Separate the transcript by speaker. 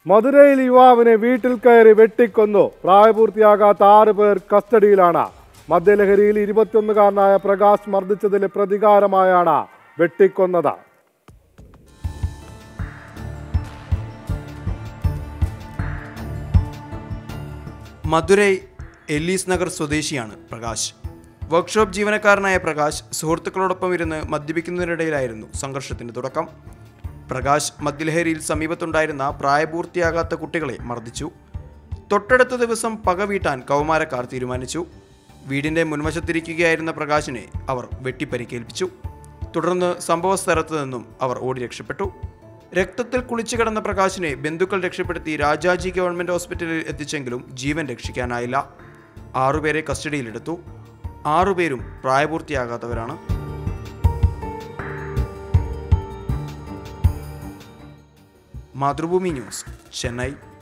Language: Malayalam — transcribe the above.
Speaker 1: മധുരയിൽ യുവാവിനെ വീട്ടിൽ കയറി വെട്ടിക്കൊന്നു പ്രായപൂർത്തിയാകാത്ത ആറ് പേർ കസ്റ്റഡിയിലാണ് മദ്യലഹരിയിൽ ഇരുപത്തിയൊന്നുകാരനായ പ്രകാശ് മർദ്ദിച്ചതിലെ പ്രതികാരമായാണ് വെട്ടിക്കൊന്നത്
Speaker 2: മധുരൈ എല്ലീസ് നഗർ സ്വദേശിയാണ് പ്രകാശ് വർക്ക്ഷോപ്പ് ജീവനക്കാരനായ പ്രകാശ് സുഹൃത്തുക്കളോടൊപ്പം ഇരുന്ന് മദ്യപിക്കുന്നതിനിടയിലായിരുന്നു സംഘർഷത്തിന് തുടക്കം പ്രകാശ് മദ്യലഹരിയിൽ സമീപത്തുണ്ടായിരുന്ന പ്രായപൂർത്തിയാകാത്ത കുട്ടികളെ മർദ്ദിച്ചു തൊട്ടടുത്ത ദിവസം പക വീട്ടാൻ കൗമാരക്കാർ തീരുമാനിച്ചു വീടിൻ്റെ മുൻവശത്തിരിക്കുകയായിരുന്ന പ്രകാശിനെ അവർ വെട്ടിപ്പരിക്കേൽപ്പിച്ചു തുടർന്ന് സംഭവ സ്ഥലത്ത് നിന്നും അവർ ഓടി രക്ഷപ്പെട്ടു രക്തത്തിൽ കുളിച്ചു കിടന്ന പ്രകാശിനെ ബന്ധുക്കൾ രക്ഷപ്പെടുത്തി രാജാജി ഗവൺമെൻറ് ഹോസ്പിറ്റലിൽ എത്തിച്ചെങ്കിലും ജീവൻ രക്ഷിക്കാനായില്ല ആറുപേരെ കസ്റ്റഡിയിലെടുത്തു ആറുപേരും പ്രായപൂർത്തിയാകാത്തവരാണ് മാതൃഭൂമി ന്യൂസ് ചെന്നൈ